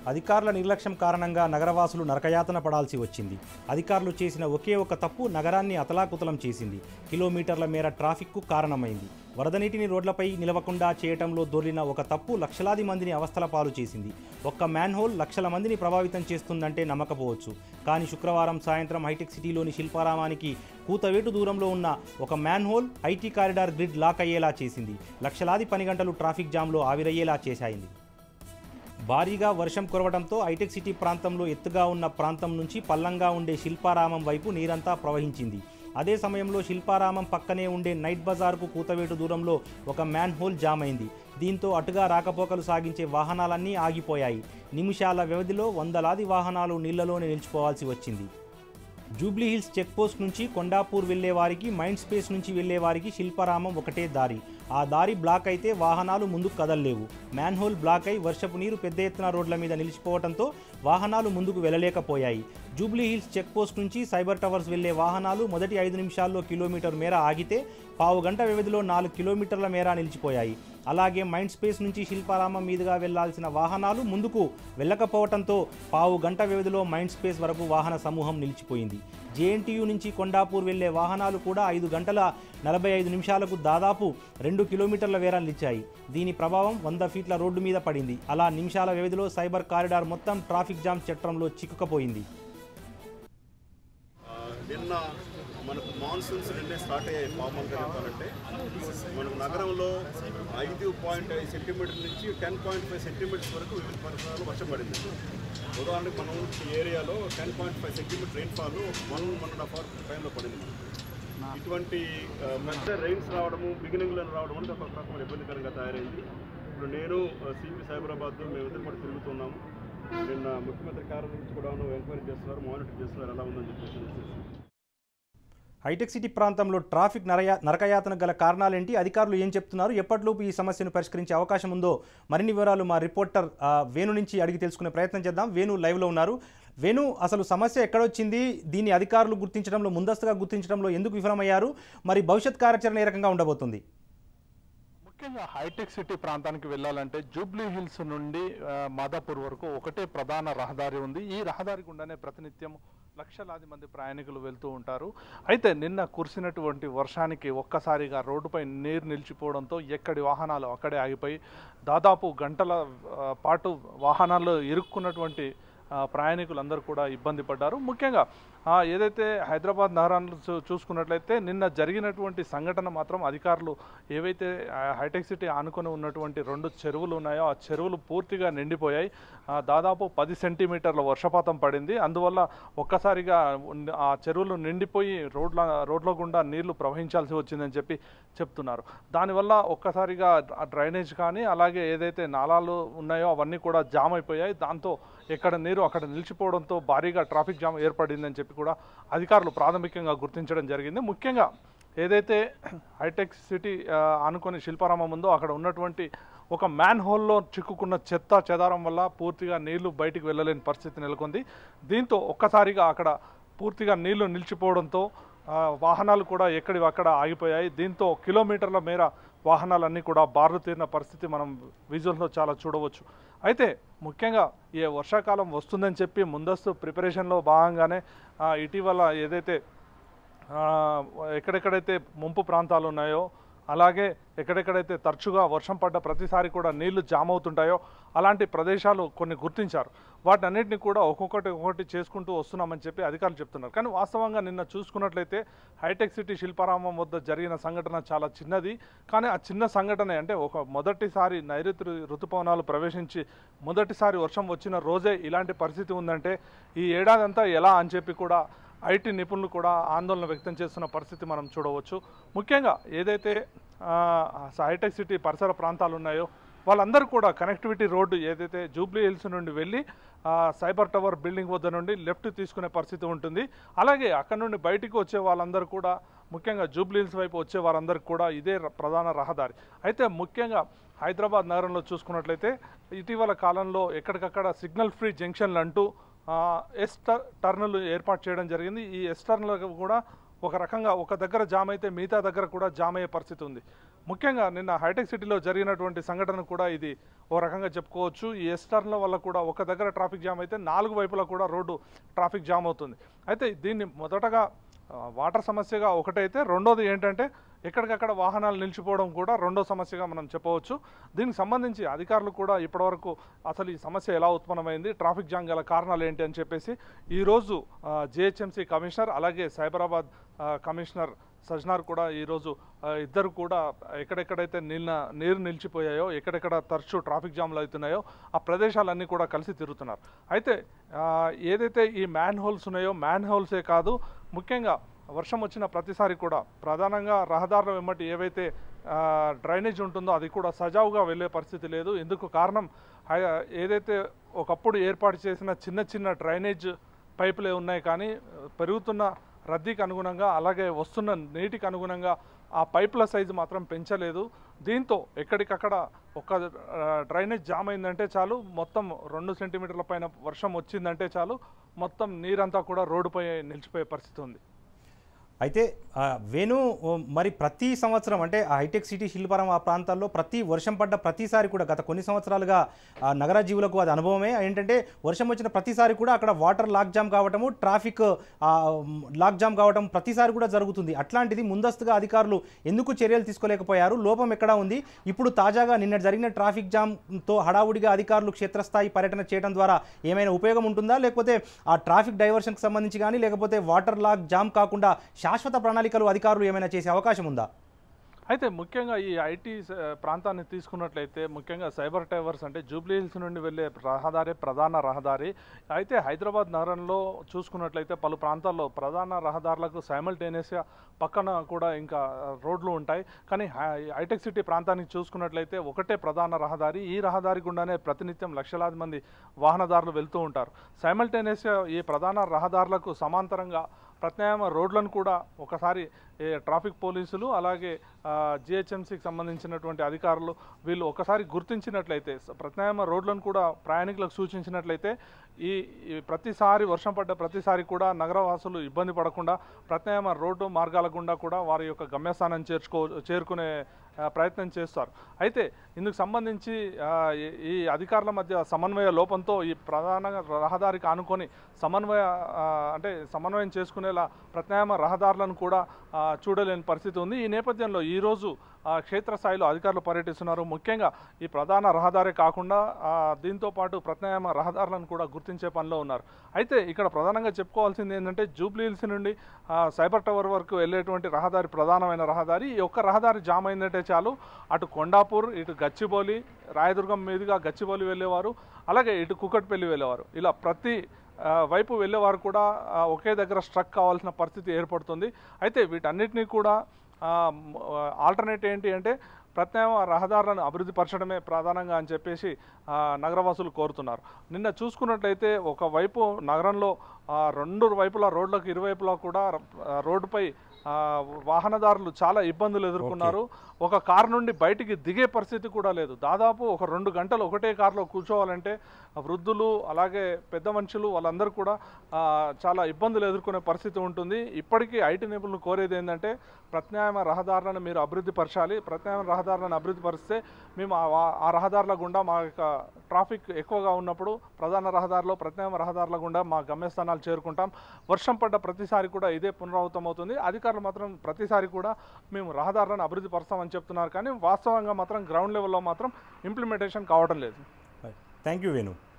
అధికారుల నిర్లక్ష్యం కారణంగా నగరవాసులు నరకయాతన పడాల్సి వచ్చింది అధికారులు చేసిన ఒకే ఒక తప్పు నగరాన్ని అతలాకుతలం చేసింది కిలోమీటర్ల మేర ట్రాఫిక్కు కారణమైంది వరద నీటిని రోడ్లపై నిలవకుండా చేయటంలో దొర్లిన ఒక తప్పు లక్షలాది మందిని అవస్థల పాలు చేసింది ఒక్క మ్యాన్హోల్ లక్షల మందిని ప్రభావితం చేస్తుందంటే నమ్మకపోవచ్చు కానీ శుక్రవారం సాయంత్రం హైటెక్ సిటీలోని శిల్పారామానికి కూతవేటు దూరంలో ఉన్న ఒక manhole IT corridor gridlock అయ్యేలా చేసింది లక్షలాది పని గంటలు ట్రాఫిక్ జామ్లో ఆవిరయ్యేలా చేశాయింది భారీగా వర్షం కురవడంతో హైటెక్ సిటీ ప్రాంతంలో ఎత్తుగా ఉన్న ప్రాంతం నుంచి పల్లంగా ఉండే శిల్పారామం వైపు నీరంతా ప్రవహించింది అదే సమయంలో శిల్పారామం పక్కనే ఉండే నైట్ బజార్కు కూతవేటు దూరంలో ఒక మ్యాన్ హోల్ జామ్ అయింది దీంతో అటుగా రాకపోకలు సాగించే వాహనాలన్నీ ఆగిపోయాయి నిమిషాల వ్యవధిలో వందలాది వాహనాలు నీళ్లలోనే నిలిచిపోవాల్సి వచ్చింది జూబ్లీ హిల్స్ చెక్ పోస్ట్ నుంచి కొండాపూర్ వెళ్లే వారికి మైండ్ స్పేస్ నుంచి వెళ్లే వారికి శిల్పారామం ఒకటే దారి ఆ దారి బ్లాక్ అయితే వాహనాలు ముందుకు కదలలేవు మ్యాన్హోల్ బ్లాక్ అయి వర్షపు నీరు పెద్ద ఎత్తున రోడ్ల మీద నిలిచిపోవడంతో వాహనాలు ముందుకు వెళ్ళలేకపోయాయి జూబ్లీ హిల్స్ చెక్ పోస్ట్ నుంచి సైబర్ టవర్స్ వెళ్లే వాహనాలు మొదటి ఐదు నిమిషాల్లో కిలోమీటర్ మేర ఆగితే పావు గంట వ్యవధిలో నాలుగు కిలోమీటర్ల మేర నిలిచిపోయాయి అలాగే మైండ్ స్పేస్ నుంచి శిల్పారామం మీదుగా వెళ్లాల్సిన వాహనాలు ముందుకు వెళ్ళకపోవడంతో పావు గంట వ్యవధిలో మైండ్ స్పేస్ వరకు వాహన సమూహం నిలిచిపోయింది జేఎన్టీయూ నుంచి కొండాపూర్ వెళ్లే వాహనాలు కూడా ఐదు గంటల నలభై ఐదు నిమిషాలకు దాదాపు రెండు కిలోమీటర్ల వేర నిలిచాయి దీని ప్రభావం వంద ఫీట్ల రోడ్డు మీద పడింది అలా నిమిషాల వ్యవధిలో సైబర్ కారిడార్ మొత్తం ట్రాఫిక్ జామ్ చట్రంలో చిక్కుకపోయింది ఆ, నిన్న మనకు మాన్సూన్స్ నిన్నే స్టార్ట్ అయ్యాయి మామూలుగా చెప్పాలంటే మనకు నగరంలో ఐదు పాయింట్ ఐదు సెంటీమీటర్ నుంచి టెన్ పాయింట్ ఫైవ్ సెంటీమీటర్స్ వరకు వివిధ పరిసరాలు వర్షం పడింది ఉదాహరణకు మనం ఈ ఏరియాలో ten point five centimetre rainfall one one and half hour టైంలో పడింది మనకు. ఇటువంటి ఆ, పెద్ద రెయిన్స్ రావడము బిగినింగ్లో రావడం అనేది ఒక రకమైన ఇబ్బందికరంగా తయారైంది ఇప్పుడు నేను సిపి సైబరాబాద్ మేమిద్దరు కూడా తిరుగుతున్నాము నిన్న ముఖ్యమంత్రి కార్యాలయం నుంచి కూడా ఎంక్వైరీ చేస్తున్నారు మానిటర్ చేస్తున్నారు ఎలా ఉందని చెప్పేసి హైటెక్ సిటీ ప్రాంతంలో ట్రాఫిక్ నరయా నరకయాతన గల కారణాలేంటి అధికారులు ఏం చెప్తున్నారు ఎప్పటిలోపు ఈ సమస్యను పరిష్కరించే అవకాశం ఉందో మరిన్ని వివరాలు మా రిపోర్టర్ ఆ, వేణు నుంచి అడిగి తెలుసుకునే ప్రయత్నం చేద్దాం వేణు లైవ్లో ఉన్నారు వేణు అసలు సమస్య ఎక్కడొచ్చింది దీన్ని అధికారులు గుర్తించడంలో ముందస్తుగా గుర్తించడంలో ఎందుకు విఫలమయ్యారు మరి భవిష్యత్ కార్యాచరణ ఏ రకంగా ఉండబోతుంది ముఖ్యంగా హైటెక్ సిటీ ప్రాంతానికి వెళ్ళాలంటే జూబ్లీ హిల్స్ నుండి ఆ, మాదాపూర్ వరకు ఒకటే ప్రధాన రహదారి ఉంది ఈ రహదారి గుండానే ప్రతినిత్యం లక్షలాది మంది ప్రయాణికులు వెళ్తూ ఉంటారు అయితే నిన్న కురిసినటువంటి వర్షానికి ఒక్కసారిగా రోడ్డుపై నీరు నిలిచిపోవడంతో ఎక్కడి వాహనాలు అక్కడే ఆగిపోయి దాదాపు గంటల ఆ, పాటు వాహనాల్లో ఇరుక్కున్నటువంటి ఆ, ప్రయాణికులందరూ కూడా ఇబ్బంది పడ్డారు ముఖ్యంగా ఆ, ఏదైతే హైదరాబాద్ నగరాన్ని చూ చూసుకున్నట్లయితే నిన్న జరిగినటువంటి సంఘటన మాత్రం అధికారులు ఏవైతే ఆ, హైటెక్ సిటీ ఆనుకొని ఉన్నటువంటి రెండు చెరువులు ఉన్నాయో ఆ చెరువులు పూర్తిగా నిండిపోయాయి ఆ, దాదాపు పది సెంటీమీటర్ల వర్షపాతం పడింది అందువల్ల ఒక్కసారిగా ఉన్న- ఆ చెరువులు నిండిపోయి రోడ్ల రోడ్ల గుండా నీళ్లు ప్రవహించాల్సి వచ్చిందని చెప్పి చెప్తున్నారు దానివల్ల ఒక్కసారిగా ఆ డ్రైనేజ్ కానీ అలాగే ఏదైతే నాలాలు ఉన్నాయో అవన్నీ కూడా జామ్ అయిపోయాయి దాంతో ఎక్కడ నీరు అక్కడ నిలిచిపోవడంతో భారీగా ట్రాఫిక్ జామ్ ఏర్పడిందని చెప్పి కూడా అధికారులు ప్రాథమికంగా గుర్తించడం జరిగింది ముఖ్యంగా ఏదైతే హైటెక్ సిటీ ఆ, ఆనుకొని శిల్పారామం ఉందో అక్కడ ఉన్నటువంటి ఒక మ్యాన్ హోల్లో చిక్కుకున్న చెత్త చెదారం వల్ల పూర్తిగా నీళ్లు బయటికి వెళ్ళలేని పరిస్థితి నెలకొంది దీంతో ఒక్కసారిగా అక్కడ పూర్తిగా నీళ్లు నిలిచిపోవడంతో ఆ, వాహనాలు కూడా ఎక్కడివి అక్కడ ఆగిపోయాయి దీంతో కిలోమీటర్ల మేర వాహనాలన్నీ కూడా బార్లు తీరిన పరిస్థితి మనం విజువల్స్లో చాలా చూడవచ్చు అయితే ముఖ్యంగా ఈ వర్షాకాలం వస్తుందని చెప్పి ముందస్తు ప్రిపరేషన్లో భాగంగానే ఆ, ఇటీవల ఏదైతే ఆ, ఎక్కడెక్కడైతే ముంపు ప్రాంతాలు ఉన్నాయో అలాగే ఎక్కడెక్కడైతే తరచుగా వర్షం పడ్డ ప్రతిసారి కూడా నీళ్లు జామ్ అవుతుంటాయో అలాంటి ప్రదేశాలు కొన్ని గుర్తించారు వాటి అన్నింటినీ కూడా ఒక్కొక్కటి ఒక్కొక్కటి చేసుకుంటూ వస్తున్నామని చెప్పి అధికారులు చెప్తున్నారు కానీ వాస్తవంగా నిన్న చూసుకున్నట్లయితే హైటెక్ సిటీ శిల్పారామం వద్ద జరిగిన సంఘటన చాలా చిన్నది కానీ ఆ చిన్న సంఘటన అంటే ఒక మొదటిసారి నైరుతి ఋతుపవనాలు ప్రవేశించి మొదటిసారి వర్షం వచ్చిన రోజే ఇలాంటి పరిస్థితి ఉందంటే ఈ ఏడాదంతా ఎలా అని చెప్పి కూడా ఐటీ నిపుణులు కూడా ఆందోళన వ్యక్తం చేస్తున్న పరిస్థితి మనం చూడవచ్చు ముఖ్యంగా ఏదైతే ఆ, హైటెక్ సిటీ పరిసర ప్రాంతాలు ఉన్నాయో వాళ్ళందరూ కూడా కనెక్టివిటీ రోడ్డు ఏదైతే జూబ్లీ హిల్స్ నుండి వెళ్ళి ఆ, సైబర్ టవర్ బిల్డింగ్ వద్ద నుండి లెఫ్ట్ తీసుకునే పరిస్థితి ఉంటుంది అలాగే అక్కడ నుండి బయటికి వచ్చే వాళ్ళందరూ కూడా ముఖ్యంగా జూబ్లీ హిల్స్ వైపు వచ్చే వారందరికీ కూడా ఇదే ర- ప్రధాన రహదారి అయితే ముఖ్యంగా హైదరాబాద్ నగరంలో చూసుకున్నట్లయితే ఇటీవల కాలంలో ఎక్కడికక్కడ సిగ్నల్ ఫ్రీ జంక్షన్లు అంటూ ఆ, ఎస్ ట- టర్నులు ఏర్పాటు చేయడం జరిగింది ఈ ఎస్ టర్నులకు కూడా ఒక రకంగా ఒక దగ్గర జామ్ అయితే మిగతా దగ్గర కూడా జామ్ అయ్యే పరిస్థితి ఉంది ముఖ్యంగా నిన్న హైటెక్ సిటీలో జరిగినటువంటి సంఘటన కూడా ఇది ఓ రకంగా చెప్పుకోవచ్చు ఈ ఎస్టర్న్ల వల్ల కూడా ఒక దగ్గర ట్రాఫిక్ జామ్ అయితే నాలుగు వైపులా కూడా రోడ్డు ట్రాఫిక్ జామ్ అవుతుంది అయితే దీన్ని మొదటగా ఆ, వాటర్ సమస్యగా ఒకటైతే రెండోది ఏంటంటే ఎక్కడికక్కడ వాహనాలు నిలిచిపోవడం కూడా రెండో సమస్యగా మనం చెప్పవచ్చు దీనికి సంబంధించి అధికారులు కూడా ఇప్పటివరకు అసలు ఈ సమస్య ఎలా ఉత్పన్నమైంది ట్రాఫిక్ జామ్ గల కారణాలు ఏంటి అని చెప్పేసి ఈరోజు జిహెచ్ఎంసీ కమిషనర్ అలాగే సైబరాబాద్ ఆ, కమిషనర్ సజ్నార్ కూడా ఈరోజు ఆ, ఇద్దరు కూడా ఎక్కడెక్కడైతే నీళ్ళ నీరు నిలిచిపోయాయో ఎక్కడెక్కడ తరచూ ట్రాఫిక్ జామ్లు అవుతున్నాయో ఆ ప్రదేశాలన్నీ కూడా కలిసి తిరుగుతున్నారు అయితే ఆ, ఏదైతే ఈ మ్యాన్ హోల్స్ ఉన్నాయో మ్యాన్ హోల్సే కాదు ముఖ్యంగా వర్షం వచ్చిన ప్రతిసారి కూడా ప్రధానంగా రహదారుల వెంబటి ఏవైతే ఆ, డ్రైనేజ్ ఉంటుందో అది కూడా సజావుగా వెళ్ళే పరిస్థితి లేదు ఇందుకు కారణం హై- ఏదైతే ఒకప్పుడు ఏర్పాటు చేసిన చిన్న చిన్న డ్రైనేజ్ పైపులే ఉన్నాయి కానీ ఆ, పెరుగుతున్న రద్దీకి అనుగుణంగా అలాగే వస్తున్న నీటికి అనుగుణంగా ఆ పైపుల సైజు మాత్రం పెంచలేదు దీంతో ఎక్కడికక్కడ ఒక ఆ, డ్రైనేజ్ జామ్ అయిందంటే చాలు మొత్తం రెండు సెంటీమీటర్ల పైన వర్షం వచ్చిందంటే చాలు మొత్తం నీరంతా కూడా రోడ్డుపై నిలిచిపోయే పరిస్థితి ఉంది అయితే ఆ, వేణు ఓ, మరి ప్రతి సంవత్సరం అంటే ఆ హైటెక్ సిటీ శిల్పారం ఆ ప్రాంతాల్లో ప్రతి వర్షం పడ్డ ప్రతిసారి కూడా గత కొన్ని సంవత్సరాలుగా ఆ, నగర జీవులకు అది అనుభవమే ఏంటంటే వర్షం వచ్చిన ప్రతిసారి కూడా అక్కడ వాటర్ లాక్ జామ్ కావటము ట్రాఫిక్ ఆ, మ్, లాక్ జామ్ కావటం ప్రతిసారి కూడా జరుగుతుంది అట్లాంటిది ముందస్తుగా అధికారులు ఎందుకు చర్యలు తీసుకోలేకపోయారు లోపం ఎక్కడా ఉంది ఇప్పుడు తాజాగా నిన్న జరిగిన ట్రాఫిక్ జామ్తో హడావుడిగా అధికారులు క్షేత్రస్థాయి పర్యటన చేయడం ద్వారా ఏమైనా ఉపయోగం ఉంటుందా లేకపోతే ఆ ట్రాఫిక్ డైవర్షన్కి సంబంధించి కానీ లేకపోతే వాటర్ లాక్ జామ్ కాకుండా శాశ్వత ప్రణాళికలు అధికారులు ఏమైనా చేసే అవకాశం ఉందా అయితే ముఖ్యంగా ఈ ఐటీ ప్రాంతాన్ని తీసుకున్నట్లయితే ముఖ్యంగా సైబర్ టవర్స్ అంటే జూబ్లీ హిల్స్ నుండి వెళ్ళే రహదారి ప్రధాన రహదారి అయితే హైదరాబాద్ నగరంలో చూసుకున్నట్లయితే పలు ప్రాంతాల్లో ప్రధాన రహదారులకు సైమల్టేనియస్గా పక్కన కూడా ఇంకా రోడ్లు ఉంటాయి కానీ హై- హైటెక్ సిటీ ప్రాంతానికి చూసుకున్నట్లయితే ఒకటే ప్రధాన రహదారి ఈ రహదారి గుండానే ప్రతినిత్యం లక్షలాది మంది వాహనదారులు వెళ్తూ ఉంటారు సైమల్టేనియస్గా ఈ ప్రధాన రహదారులకు సమాంతరంగా ప్రత్యామ్నాయ రోడ్లను కూడా ఒకసారి ఏ, ట్రాఫిక్ పోలీసులు అలాగే జిహెచ్ఎంసీకి సంబంధించినటువంటి అధికారులు వీళ్ళు ఒకసారి గుర్తించినట్లయితే స- ప్రత్యామ్నాయ రోడ్లను కూడా ప్రయాణికులకు సూచించినట్లయితే ఈ ఈ ప్రతిసారి వర్షం పడ్డ ప్రతిసారి కూడా నగరవాసులు ఇబ్బంది పడకుండా ప్రత్యామ్నాయ రోడ్డు మార్గాల గుండా కూడా వారి యొక్క గమ్యస్థానం చేర్చుకో చేరుకునే ఆ, ప్రయత్నం చేస్తారు అయితే ఇందుకు సంబంధించి ఆ, ఈ- ఈ అధికారుల మధ్య సమన్వయ లోపంతో ఈ ప్రధాన రహదారికి ఆనుకొని సమన్వయ ఆ, అంటే సమన్వయం చేసుకునేలా ప్రత్యామ్నాయ రహదారులను కూడా ఆ, చూడలేని పరిస్థితి ఉంది ఈ నేపథ్యంలో ఈరోజు ఆ, క్షేత్రస్థాయిలో అధికారులు పర్యటిస్తున్నారు ముఖ్యంగా ఈ ప్రధాన రహదారి కాకుండా ఆ, దీంతో పాటు ప్రత్యామ్నాయ రహదారులను కూడా గుర్తించే పనిలో ఉన్నారు అయితే ఇక్కడ ప్రధానంగా చెప్పుకోవాల్సింది ఏంటంటే జూబ్లీ హిల్స్ నుండి ఆ, సైబర్ టవర్ వరకు వెళ్ళేటువంటి రహదారి ప్రధానమైన రహదారి ఈ ఒక్క రహదారి జామ్ అయిందంటే చాలు అటు కొండాపూర్ ఇటు గచ్చిబౌలి రాయదుర్గం మీదుగా గచ్చిబౌలి వెళ్ళేవారు అలాగే ఇటు కుకట్పల్లి వెళ్ళేవారు ఇలా ప్రతి ఆ, వైపు వెళ్ళేవారు కూడా ఆ, ఒకే దగ్గర స్ట్రక్ కావాల్సిన పరిస్థితి ఏర్పడుతుంది అయితే వీటన్నిటినీ కూడా ఆల్టర్నేట్ ఏంటి అంటే ప్రత్యామ్నాయ రహదారులను అభివృద్ధి పరచడమే ప్రధానంగా అని చెప్పేసి ఆ, నగరవాసులు కోరుతున్నారు నిన్న చూసుకున్నట్లయితే ఒకవైపు నగరంలో ఆ, రెండు వైపులా రోడ్లకు ఇరువైపులా కూడా ఆ, రోడ్డుపై ఆ, వాహనదారులు చాలా ఇబ్బందులు ఎదుర్కొన్నారు ఒక కారు నుండి బయటికి దిగే పరిస్థితి కూడా లేదు దాదాపు ఒక రెండు గంటలు ఒకటే కారులో కూర్చోవాలంటే వృద్ధులు అలాగే పెద్ద మనుషులు వాళ్ళందరూ కూడా ఆ, చాలా ఇబ్బందులు ఎదుర్కొనే పరిస్థితి ఉంటుంది ఇప్పటికీ ఐటీ నిపుణులు కోరేది ఏంటంటే ప్రత్యామ్నాయ రహదారులను మీరు అభివృద్ధి పరచాలి ప్రత్యామ్నాయ రహదారులను అభివృద్ధి పరిస్తే మేము ఆ వా- ఆ రహదారుల గుండా మా యొక్క ట్రాఫిక్ ఎక్కువగా ఉన్నప్పుడు ప్రధాన రహదారిలో ప్రత్యామ్నాయ రహదారుల గుండా మా గమ్యస్థానాలు చేరుకుంటాం వర్షం పడ్డ ప్రతిసారి కూడా ఇదే పునరావృతం అవుతుంది అధికారులు మాత్రం ప్రతిసారి కూడా మేము రహదారులను అభివృద్ధి పరుస్తామని చెప్తున్నారు కానీ వాస్తవంగా మాత్రం గ్రౌండ్ లెవెల్లో మాత్రం ఇంప్లిమెంటేషన్ కావడం లేదు థ్యాంక్ యూ వేణు